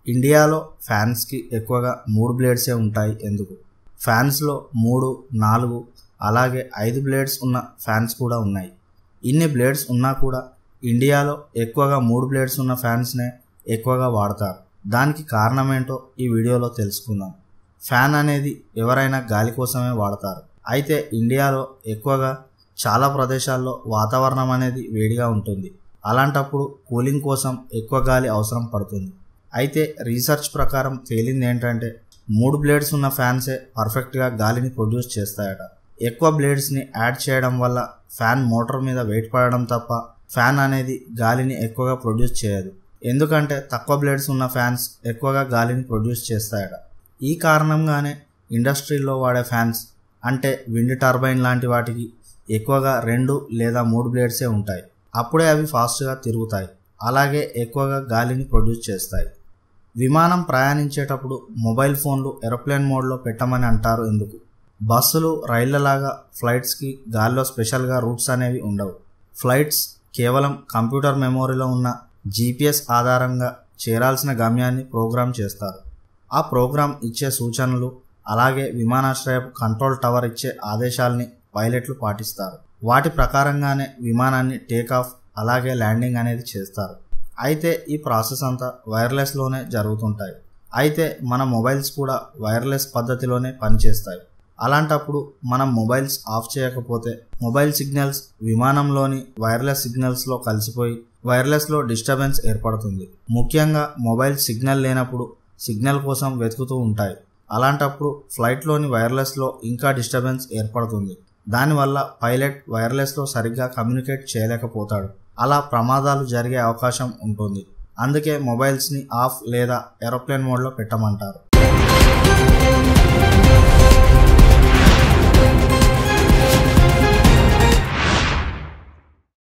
ఇండియాలో ఫ్యాన్స్కి ఎక్కువగా మూడు బ్లేడ్సే ఉంటాయి ఎందుకు ఫ్యాన్స్లో మూడు నాలుగు అలాగే ఐదు బ్లేడ్స్ ఉన్న ఫ్యాన్స్ కూడా ఉన్నాయి ఇన్ని బ్లేడ్స్ ఉన్నా కూడా ఇండియాలో ఎక్కువగా మూడు బ్లేడ్స్ ఉన్న ఫ్యాన్స్నే ఎక్కువగా వాడతారు దానికి కారణమేంటో ఈ వీడియోలో తెలుసుకుందాం ఫ్యాన్ అనేది ఎవరైనా గాలి కోసమే వాడతారు అయితే ఇండియాలో ఎక్కువగా చాలా ప్రదేశాల్లో వాతావరణం అనేది వేడిగా ఉంటుంది అలాంటప్పుడు కూలింగ్ కోసం ఎక్కువ గాలి అవసరం పడుతుంది అయితే రీసెర్చ్ ప్రకారం తేలింది ఏంటంటే మూడు బ్లేడ్స్ ఉన్న ఫ్యాన్సే పర్ఫెక్ట్గా గాలిని ప్రొడ్యూస్ చేస్తాయట ఎక్కువ బ్లేడ్స్ని యాడ్ చేయడం వల్ల ఫ్యాన్ మోటార్ మీద వెయిట్ పడడం తప్ప ఫ్యాన్ అనేది గాలిని ఎక్కువగా ప్రొడ్యూస్ చేయదు ఎందుకంటే తక్కువ బ్లేడ్స్ ఉన్న ఫ్యాన్స్ ఎక్కువగా గాలిని ప్రొడ్యూస్ చేస్తాయట ఈ కారణంగానే ఇండస్ట్రీల్లో వాడే ఫ్యాన్స్ అంటే విండ్ టర్బైన్ లాంటి వాటికి ఎక్కువగా రెండు లేదా మూడు బ్లేడ్సే ఉంటాయి అప్పుడే అవి ఫాస్ట్గా తిరుగుతాయి అలాగే ఎక్కువగా గాలిని ప్రొడ్యూస్ చేస్తాయి విమానం ప్రయాణించేటప్పుడు మొబైల్ ఫోన్లు ఏరోప్లేన్ మోడ్లో పెట్టమని అంటారు ఎందుకు బస్సులు రైళ్లలాగా ఫ్లైట్స్కి గాల్లో స్పెషల్గా రూట్స్ అనేవి ఉండవు ఫ్లైట్స్ కేవలం కంప్యూటర్ మెమొరీలో ఉన్న జీపీఎస్ ఆధారంగా చేరాల్సిన గమ్యాన్ని ప్రోగ్రామ్ చేస్తారు ఆ ప్రోగ్రామ్ ఇచ్చే సూచనలు అలాగే విమానాశ్రయపు కంట్రోల్ టవర్ ఇచ్చే ఆదేశాల్ని పైలట్లు పాటిస్తారు వాటి ప్రకారంగానే విమానాన్ని టేకాఫ్ అలాగే ల్యాండింగ్ అనేది చేస్తారు అయితే ఈ ప్రాసెస్ అంతా వైర్లెస్లోనే జరుగుతుంటాయి అయితే మన మొబైల్స్ కూడా వైర్లెస్ పద్ధతిలోనే పనిచేస్తాయి అలాంటప్పుడు మనం మొబైల్స్ ఆఫ్ చేయకపోతే మొబైల్ సిగ్నల్స్ విమానంలోని వైర్లెస్ సిగ్నల్స్లో కలిసిపోయి వైర్లెస్లో డిస్టర్బెన్స్ ఏర్పడుతుంది ముఖ్యంగా మొబైల్ సిగ్నల్ లేనప్పుడు సిగ్నల్ కోసం వెతుకుతూ ఉంటాయి అలాంటప్పుడు ఫ్లైట్లోని వైర్లెస్లో ఇంకా డిస్టర్బెన్స్ ఏర్పడుతుంది దానివల్ల పైలట్ వైర్లెస్లో సరిగ్గా కమ్యూనికేట్ చేయలేకపోతాడు అలా ప్రమాదాలు జరిగే అవకాశం ఉంటుంది అందుకే మొబైల్స్ని ఆఫ్ లేదా ఏరోప్లేన్ మోడ్లో పెట్టమంటారు